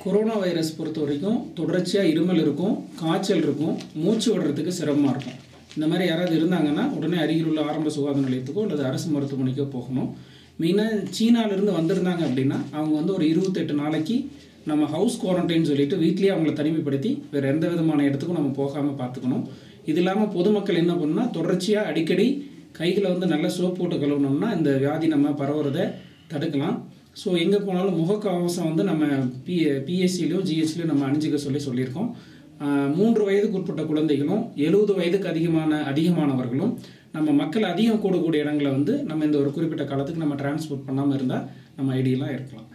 corona virus பொறுத்த வரைக்கும் தொடர்ச்சியாக இருமல் இருக்கும் காய்ச்சல் இருக்கும் மூச்சு விடுறதுக்கு சிரமமாக இருக்கும் இந்த மாதிரி யாராவது இருந்தாங்கன்னா உடனே அருகில் உள்ள ஆரம்ப சுகாதார நிலையத்துக்கோ அல்லது அரசு மருத்துவமனைக்கோ போகணும் மெயினாக சீனாலேருந்து வந்திருந்தாங்க அப்படின்னா அவங்க வந்து ஒரு இருபத்தெட்டு நாளைக்கு நம்ம ஹவுஸ் குவாரண்டைன் சொல்லிட்டு வீட்லேயே அவங்கள தனிமைப்படுத்தி வேறு எந்த விதமான இடத்துக்கும் நம்ம போகாமல் பார்த்துக்கணும் இது இல்லாமல் பொதுமக்கள் என்ன பண்ணணும்னா தொடர்ச்சியாக அடிக்கடி கைகளை வந்து நல்ல சோப் போட்டு கழுவுனோம்னா இந்த வியாதி நம்ம பரவுறதை தடுக்கலாம் ஸோ எங்கே போனாலும் முகக்கவசம் வந்து நம்ம பி பிஎஸ்சிலையும் ஜிஹெச்லையும் நம்ம அணிஞ்சிக்க சொல்லி சொல்லியிருக்கோம் ஆஹ் மூன்று வயதுக்கு உட்பட்ட குழந்தைகளும் எழுபது வயதுக்கு அதிகமான அதிகமானவர்களும் நம்ம மக்கள் அதிகம் கூடக்கூடிய இடங்களை வந்து நம்ம இந்த ஒரு குறிப்பிட்ட காலத்துக்கு நம்ம டிரான்ஸ்போர்ட் பண்ணாமல் இருந்தால் நம்ம ஐடியெல்லாம் இருக்கலாம்